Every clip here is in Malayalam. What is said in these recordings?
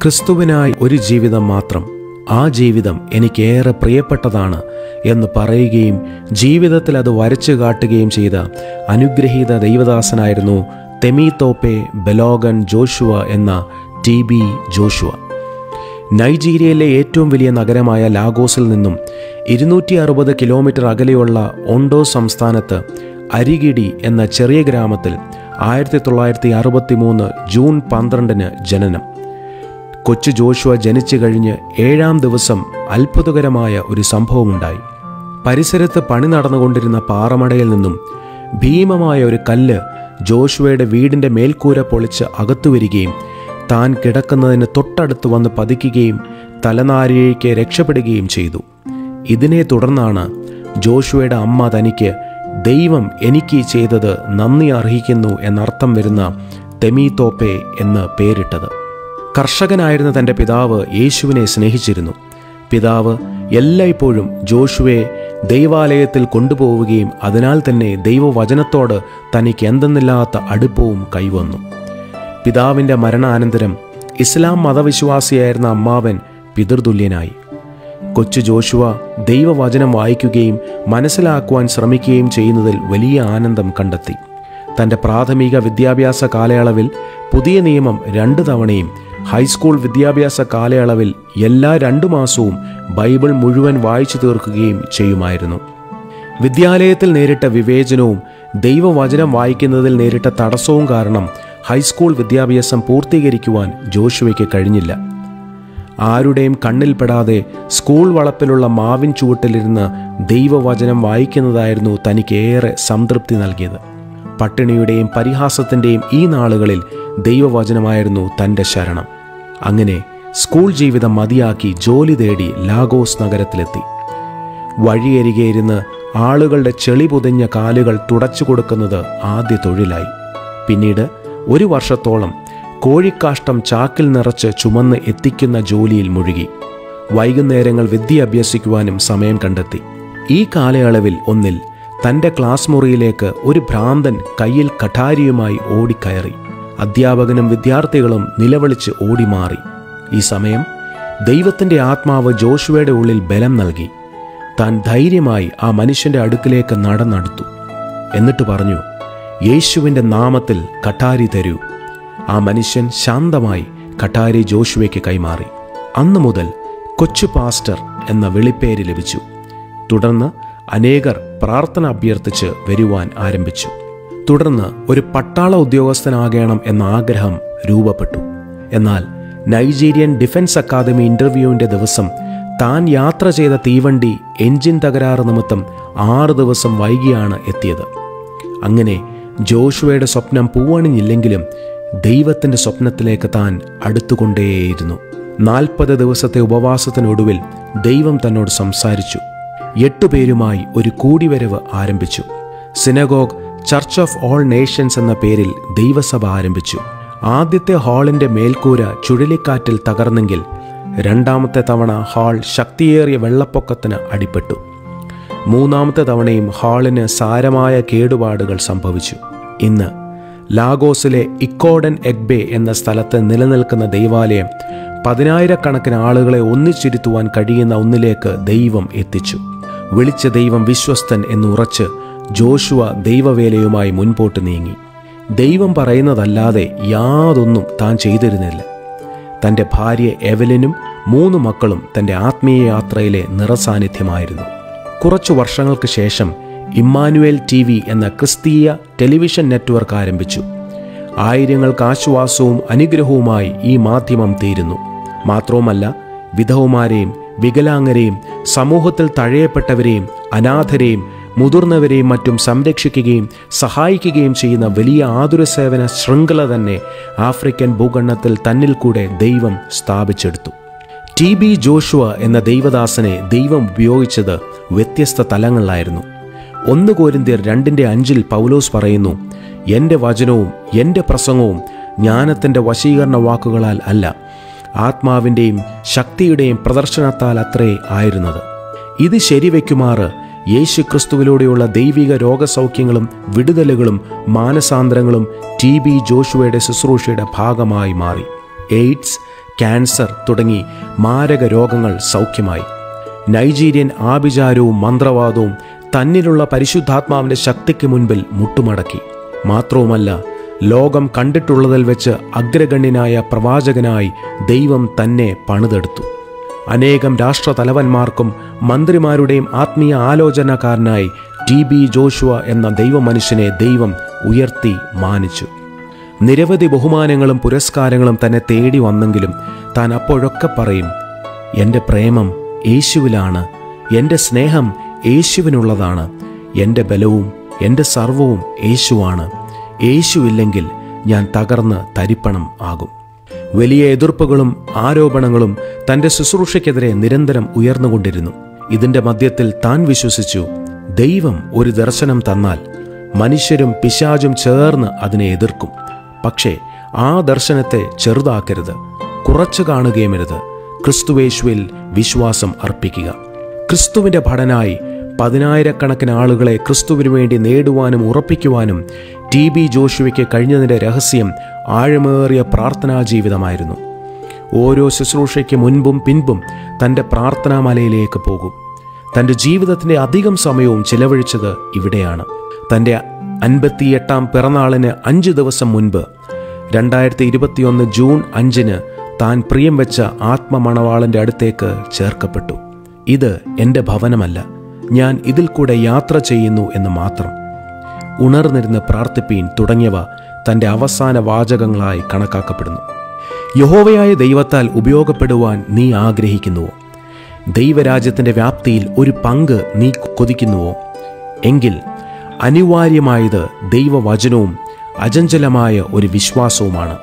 ക്രിസ്തുവിനായി ഒരു ജീവിതം മാത്രം ആ ജീവിതം എനിക്കേറെ പ്രിയപ്പെട്ടതാണ് എന്ന് പറയുകയും ജീവിതത്തിൽ അത് വരച്ചു കാട്ടുകയും ചെയ്ത അനുഗ്രഹീത ദൈവദാസനായിരുന്നു തെമീതോപ്പെ ബെലോഗൻ ജോഷുവ എന്ന ടി ബി ജോഷുവ നൈജീരിയയിലെ ഏറ്റവും വലിയ നഗരമായ ലാഗോസിൽ നിന്നും ഇരുന്നൂറ്റി അറുപത് കിലോമീറ്റർ അകലെയുള്ള ഒണ്ടോ സംസ്ഥാനത്ത് അരികിടി എന്ന ചെറിയ ഗ്രാമത്തിൽ ആയിരത്തി തൊള്ളായിരത്തി അറുപത്തി മൂന്ന് ജൂൺ പന്ത്രണ്ടിന് ജനനം കൊച്ചു ജോഷുവ ജനിച്ചു കഴിഞ്ഞ് ഏഴാം ദിവസം അത്ഭുതകരമായ ഒരു സംഭവമുണ്ടായി പരിസരത്ത് പണി നടന്നുകൊണ്ടിരുന്ന പാറമടയിൽ നിന്നും ഭീമമായ ഒരു കല്ല് ജോഷുവയുടെ വീടിന്റെ മേൽക്കൂര പൊളിച്ച് അകത്തു വരികയും താൻ കിടക്കുന്നതിന് തൊട്ടടുത്ത് വന്ന് പതിക്കുകയും തലനാരിഴയ്ക്ക് രക്ഷപ്പെടുകയും ചെയ്തു ഇതിനെ തുടർന്നാണ് ജോഷുവയുടെ അമ്മ തനിക്ക് ദൈവം എനിക്ക് ചെയ്തത് നന്ദി അർഹിക്കുന്നു എന്നർത്ഥം വരുന്ന തെമീതോപ്പെ എന്ന് പേരിട്ടത് കർഷകനായിരുന്ന തൻ്റെ പിതാവ് യേശുവിനെ സ്നേഹിച്ചിരുന്നു പിതാവ് എല്ലായ്പ്പോഴും ജോഷുവെ ദൈവാലയത്തിൽ കൊണ്ടുപോവുകയും അതിനാൽ തന്നെ ദൈവവചനത്തോട് തനിക്ക് എന്തെന്നില്ലാത്ത അടുപ്പവും കൈവന്നു പിതാവിൻ്റെ മരണാനന്തരം ഇസ്ലാം മതവിശ്വാസിയായിരുന്ന അമ്മാവൻ പിതൃതുല്യനായി കൊച്ചു ജോഷുവ ദൈവവചനം വായിക്കുകയും മനസ്സിലാക്കുവാൻ ശ്രമിക്കുകയും ചെയ്യുന്നതിൽ വലിയ ആനന്ദം കണ്ടെത്തി തൻ്റെ പ്രാഥമിക വിദ്യാഭ്യാസ കാലയളവിൽ പുതിയ നിയമം രണ്ടു തവണയും ഹൈസ്കൂൾ വിദ്യാഭ്യാസ കാലയളവിൽ എല്ലാ രണ്ടു മാസവും ബൈബിൾ മുഴുവൻ വായിച്ചു തീർക്കുകയും ചെയ്യുമായിരുന്നു വിദ്യാലയത്തിൽ നേരിട്ട വിവേചനവും ദൈവവചനം വായിക്കുന്നതിൽ നേരിട്ട തടസ്സവും കാരണം ഹൈസ്കൂൾ വിദ്യാഭ്യാസം പൂർത്തീകരിക്കുവാൻ ജോഷുവയ്ക്ക് കഴിഞ്ഞില്ല ആരുടെയും കണ്ണിൽപ്പെടാതെ സ്കൂൾ വളപ്പിലുള്ള മാവിൻ ചുവട്ടിലിരുന്ന് ദൈവവചനം വായിക്കുന്നതായിരുന്നു തനിക്ക് ഏറെ സംതൃപ്തി നൽകിയത് പട്ടിണിയുടെയും പരിഹാസത്തിൻ്റെയും ഈ നാളുകളിൽ ദൈവവചനമായിരുന്നു തൻ്റെ ശരണം അങ്ങനെ സ്കൂൾ ജീവിതം മതിയാക്കി ജോലി തേടി ലാഗോസ് നഗരത്തിലെത്തി വഴിയരികെ ഇരുന്ന് ആളുകളുടെ ചെളി പുതഞ്ഞ കാലുകൾ തുടച്ചു കൊടുക്കുന്നത് ആദ്യ തൊഴിലായി പിന്നീട് ഒരു വർഷത്തോളം കോഴിക്കാഷ്ടം ചാക്കിൽ നിറച്ച് ചുമന്ന് എത്തിക്കുന്ന ജോലിയിൽ മുഴുകി വൈകുന്നേരങ്ങൾ വിദ്യ അഭ്യസിക്കുവാനും സമയം കണ്ടെത്തി ഈ കാലയളവിൽ ഒന്നിൽ തൻ്റെ ക്ലാസ് മുറിയിലേക്ക് ഒരു ഭ്രാന്തൻ കയ്യിൽ കഠാരിയുമായി ഓടിക്കയറി അധ്യാപകനും വിദ്യാർത്ഥികളും നിലവിളിച്ച് ഓടിമാറി ഈ സമയം ദൈവത്തിൻ്റെ ആത്മാവ് ജോഷുവയുടെ ഉള്ളിൽ ബലം നൽകി താൻ ധൈര്യമായി ആ മനുഷ്യന്റെ അടുക്കിലേക്ക് നടന്നെടുത്തു എന്നിട്ട് പറഞ്ഞു യേശുവിൻ്റെ നാമത്തിൽ കഠാരി തരൂ ആ മനുഷ്യൻ ശാന്തമായി കഠാരി ജോഷുവയ്ക്ക് കൈമാറി അന്നു മുതൽ കൊച്ചു പാസ്റ്റർ എന്ന വിളിപ്പേര് ലഭിച്ചു തുടർന്ന് അനേകർ പ്രാർത്ഥന അഭ്യർത്ഥിച്ച് വരുവാൻ ആരംഭിച്ചു തുടർന്ന് ഒരു പട്ടാള ഉദ്യോഗസ്ഥനാകണം എന്ന ആഗ്രഹം രൂപപ്പെട്ടു എന്നാൽ നൈജീരിയൻ ഡിഫൻസ് അക്കാദമി ഇന്റർവ്യൂവിന്റെ ദിവസം താൻ യാത്ര ചെയ്ത തീവണ്ടി എഞ്ചിൻ തകരാറ് നിമിത്തം ആറ് ദിവസം വൈകിയാണ് എത്തിയത് അങ്ങനെ ജോഷുവയുടെ സ്വപ്നം പൂവണിഞ്ഞില്ലെങ്കിലും ദൈവത്തിന്റെ സ്വപ്നത്തിലേക്ക് താൻ അടുത്തുകൊണ്ടേയിരുന്നു നാൽപ്പത് ദിവസത്തെ ഉപവാസത്തിനൊടുവിൽ ദൈവം തന്നോട് സംസാരിച്ചു എട്ടുപേരുമായി ഒരു കൂടിവരവ് ആരംഭിച്ചു synagogue church of all nations എന്ന പേരിൽ ദൈവസഭ ആരംഭിച്ചു ആദ്യത്തെ ഹാളിന്റെ മേൽക്കൂര ചുഴലിക്കാറ്റിൽ തകർന്നെങ്കിൽ രണ്ടാമത്തെ തവണ ഹാൾ ശക്തിയേറിയ വെള്ളപ്പൊക്കത്തിന് അടിപ്പെട്ടു മൂന്നാമത്തെ തവണയും ഹാളിന് സാരമായ കേടുപാടുകൾ സംഭവിച്ചു ഇന്ന് ലാഗോസിലെ ഇക്കോഡൻ എഗ്ബെ എന്ന സ്ഥലത്ത് നിലനിൽക്കുന്ന ദൈവാലയം പതിനായിരക്കണക്കിന് ആളുകളെ ഒന്നിച്ചിരുത്തുവാൻ കഴിയുന്ന ഒന്നിലേക്ക് ദൈവം എത്തിച്ചു വിളിച്ച ദൈവം വിശ്വസ്തൻ എന്നുറച്ച് ജോഷുവ ദൈവവേലയുമായി മുൻപോട്ട് നീങ്ങി ദൈവം പറയുന്നതല്ലാതെ യാതൊന്നും താൻ ചെയ്തിരുന്നില്ല തൻ്റെ ഭാര്യ എവലിനും മൂന്ന് മക്കളും തൻ്റെ ആത്മീയ യാത്രയിലെ നിറസാന്നിധ്യമായിരുന്നു കുറച്ചു വർഷങ്ങൾക്ക് ശേഷം ഇമ്മാനുവേൽ ടി വി എന്ന ക്രിസ്തീയ ടെലിവിഷൻ നെറ്റ്വർക്ക് ആരംഭിച്ചു ആയിരങ്ങൾക്ക് ആശ്വാസവും അനുഗ്രഹവുമായി ഈ മാധ്യമം തീരുന്നു മാത്രവുമല്ല വിധവുമാരെയും വികലാംഗരെയും സമൂഹത്തിൽ തഴയപ്പെട്ടവരെയും അനാഥരെയും മുതിർന്നവരെയും മറ്റും സംരക്ഷിക്കുകയും സഹായിക്കുകയും ചെയ്യുന്ന വലിയ ആതുര സേവന ശൃംഖല തന്നെ ആഫ്രിക്കൻ ഭൂഖണ്ഡത്തിൽ തന്നിൽ കൂടെ ദൈവം സ്ഥാപിച്ചെടുത്തു ടി ബി ജോഷുവ എന്ന ദൈവദാസനെ ദൈവം ഉപയോഗിച്ചത് വ്യത്യസ്ത തലങ്ങളിലായിരുന്നു ഒന്ന് കോരിന്ത്യർ രണ്ടിൻ്റെ അഞ്ചിൽ പൗലോസ് പറയുന്നു എൻ്റെ വചനവും എൻ്റെ പ്രസംഗവും ജ്ഞാനത്തിൻ്റെ വശീകരണ വാക്കുകളാൽ അല്ല ആത്മാവിൻ്റെയും ശക്തിയുടെയും പ്രദർശനത്താൽ അത്രേ ആയിരുന്നത് ഇത് ശരിവെക്കുമാറ് യേശു ക്രിസ്തുവിലൂടെയുള്ള ദൈവിക രോഗസൗഖ്യങ്ങളും വിടുതലുകളും മാനസാന്തരങ്ങളും ടി ബി ജോഷുവയുടെ ശുശ്രൂഷയുടെ ഭാഗമായി മാറി എയ്ഡ്സ് ക്യാൻസർ തുടങ്ങി മാരക രോഗങ്ങൾ സൗഖ്യമായി നൈജീരിയൻ ആഭിചാരവും മന്ത്രവാദവും തന്നിലുള്ള പരിശുദ്ധാത്മാവിന്റെ ശക്തിക്ക് മുൻപിൽ മുട്ടുമടക്കി മാത്രവുമല്ല ലോകം കണ്ടിട്ടുള്ളതിൽ വെച്ച് അഗ്രഗണ്യനായ പ്രവാചകനായി ദൈവം തന്നെ പണിതെടുത്തു അനേകം രാഷ്ട്രതലവന്മാർക്കും മന്ത്രിമാരുടെയും ആത്മീയ ആലോചനക്കാരനായി ടി ബി ജോഷുവ എന്ന ദൈവമനുഷ്യനെ ദൈവം ഉയർത്തി മാനിച്ചു നിരവധി ബഹുമാനങ്ങളും പുരസ്കാരങ്ങളും തന്നെ തേടി വന്നെങ്കിലും താൻ അപ്പോഴൊക്കെ പറയും എൻ്റെ പ്രേമം യേശുവിലാണ് എൻ്റെ സ്നേഹം യേശുവിനുള്ളതാണ് എൻ്റെ ബലവും എൻ്റെ സർവവും യേശുവാണ് യേശുവില്ലെങ്കിൽ ഞാൻ തകർന്ന് തരിപ്പണം ആകും വലിയ എതിർപ്പുകളും ആരോപണങ്ങളും തൻ്റെ ശുശ്രൂഷയ്ക്കെതിരെ നിരന്തരം ഉയർന്നുകൊണ്ടിരുന്നു ഇതിൻ്റെ മധ്യത്തിൽ താൻ വിശ്വസിച്ചു ദൈവം ഒരു ദർശനം തന്നാൽ മനുഷ്യരും പിശാചും ചേർന്ന് അതിനെ എതിർക്കും പക്ഷേ ആ ദർശനത്തെ ചെറുതാക്കരുത് കുറച്ചു കാണുകയുമരുത് ക്രിസ്തുവേശുവിൽ വിശ്വാസം അർപ്പിക്കുക ക്രിസ്തുവിന്റെ ഭടനായി പതിനായിരക്കണക്കിന് ആളുകളെ ക്രിസ്തുവിനു വേണ്ടി നേടുവാനും ഉറപ്പിക്കുവാനും ടി ബി ജോഷുവയ്ക്ക് കഴിഞ്ഞതിൻ്റെ രഹസ്യം ആഴമേറിയ പ്രാർത്ഥനാ ജീവിതമായിരുന്നു ഓരോ ശുശ്രൂഷയ്ക്ക് മുൻപും പിൻപും തൻ്റെ പ്രാർത്ഥനാമലയിലേക്ക് പോകും തൻ്റെ ജീവിതത്തിൻ്റെ അധികം സമയവും ചിലവഴിച്ചത് ഇവിടെയാണ് തൻ്റെ അൻപത്തിയെട്ടാം പിറന്നാളിന് അഞ്ച് ദിവസം മുൻപ് രണ്ടായിരത്തി ഇരുപത്തിയൊന്ന് ജൂൺ അഞ്ചിന് താൻ പ്രിയം വെച്ച ആത്മമണവാളന്റെ അടുത്തേക്ക് ചേർക്കപ്പെട്ടു ഇത് എൻ്റെ ഭവനമല്ല ഞാൻ ഇതിൽ കൂടെ യാത്ര ചെയ്യുന്നു എന്ന് മാത്രം ഉണർന്നിരുന്ന് പ്രാർത്ഥിപ്പീൻ തുടങ്ങിയവ തൻ്റെ അവസാന വാചകങ്ങളായി കണക്കാക്കപ്പെടുന്നു യഹോവയായ ദൈവത്താൽ ഉപയോഗപ്പെടുവാൻ നീ ആഗ്രഹിക്കുന്നുവോ ദൈവരാജ്യത്തിൻ്റെ വ്യാപ്തിയിൽ ഒരു പങ്ക് നീ കൊതിക്കുന്നുവോ എങ്കിൽ അനിവാര്യമായത് ദൈവവചനവും അചഞ്ചലമായ ഒരു വിശ്വാസവുമാണ്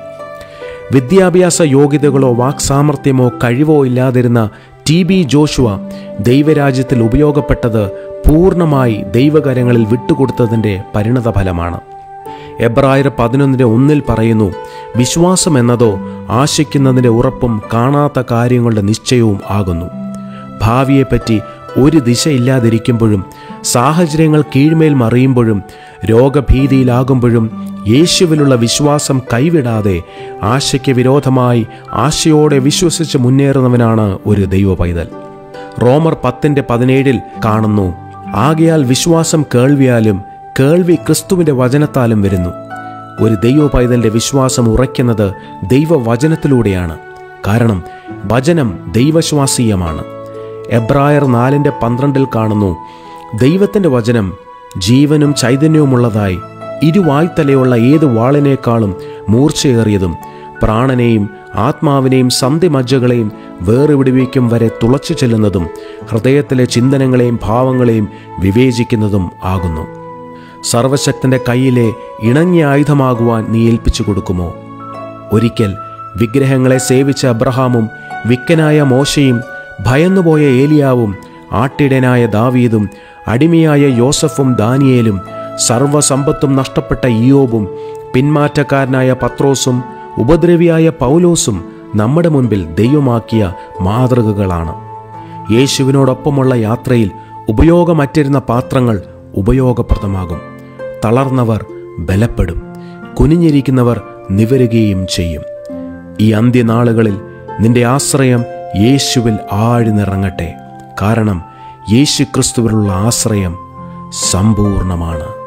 വിദ്യാഭ്യാസ യോഗ്യതകളോ വാക്സാമർഥ്യമോ കഴിവോ ഇല്ലാതിരുന്ന ടി ബി ജോഷുവ ദൈവരാജ്യത്തിൽ ഉപയോഗപ്പെട്ടത് പൂർണ്ണമായി ദൈവകരങ്ങളിൽ വിട്ടുകൊടുത്തതിൻ്റെ പരിണതഫലമാണ് എബ്രായർ പതിനൊന്നിൻ്റെ ഒന്നിൽ പറയുന്നു വിശ്വാസം എന്നതോ ആശിക്കുന്നതിൻ്റെ ഉറപ്പും കാണാത്ത കാര്യങ്ങളുടെ നിശ്ചയവും ആകുന്നു ഭാവിയെപ്പറ്റി ഒരു ദിശയില്ലാതിരിക്കുമ്പോഴും സാഹചര്യങ്ങൾ കീഴ്മേൽ മറിയുമ്പോഴും രോഗഭീതിയിലാകുമ്പോഴും യേശുവിലുള്ള വിശ്വാസം കൈവിടാതെ ആശയ്ക്ക് വിരോധമായി ആശയോടെ വിശ്വസിച്ച് മുന്നേറുന്നവനാണ് ഒരു ദൈവ പൈതൽ റോമർ പത്തിന്റെ പതിനേഴിൽ കാണുന്നു ആകയാൽ വിശ്വാസം കേൾവിയാലും കേൾവി ക്രിസ്തുവിന്റെ വചനത്താലും വരുന്നു ഒരു ദൈവ പൈതലിന്റെ വിശ്വാസം ഉറയ്ക്കുന്നത് ദൈവവചനത്തിലൂടെയാണ് കാരണം വചനം ദൈവശ്വാസീയമാണ് എബ്രായർ നാലിൻ്റെ പന്ത്രണ്ടിൽ കാണുന്നു ദൈവത്തിൻ്റെ വചനം ജീവനും ചൈതന്യവുമുള്ളതായി ഇരുവായ്ത്തലയുള്ള ഏത് വാളിനേക്കാളും മൂർച്ചയേറിയതും പ്രാണനെയും ആത്മാവിനെയും സന്ധിമജ്ജകളെയും വേർവിടുവിക്കും വരെ തുളച്ചു ചെല്ലുന്നതും ഹൃദയത്തിലെ ചിന്തനങ്ങളെയും ഭാവങ്ങളെയും വിവേചിക്കുന്നതും ആകുന്നു സർവശക്തന്റെ കയ്യിലെ ഇണങ്ങിയ ആയുധമാകുവാൻ നീ ഏൽപ്പിച്ചു കൊടുക്കുമോ ഒരിക്കൽ വിഗ്രഹങ്ങളെ സേവിച്ച അബ്രഹാമും വിക്കനായ മോശയും ഭയന്നുപോയ ഏലിയാവും ആട്ടിടനായ ദാവീദും അടിമയായ യോസഫും ദാനിയേലും സർവസമ്പത്തും നഷ്ടപ്പെട്ട ഇയോബും പിന്മാറ്റക്കാരനായ പത്രോസും ഉപദ്രവിയായ പൗലോസും നമ്മുടെ മുൻപിൽ ദൈവമാക്കിയ മാതൃകകളാണ് യേശുവിനോടൊപ്പമുള്ള യാത്രയിൽ ഉപയോഗമറ്റിരുന്ന പാത്രങ്ങൾ ഉപയോഗപ്രദമാകും തളർന്നവർ ബലപ്പെടും കുനിഞ്ഞിരിക്കുന്നവർ നിവരുകയും ചെയ്യും ഈ അന്ത്യനാളുകളിൽ നിന്റെ ആശ്രയം യേശുവിൽ ആഴ്ന്നിറങ്ങട്ടെ കാരണം യേശു ക്രിസ്തുവിലുള്ള ആശ്രയം സമ്പൂർണമാണ്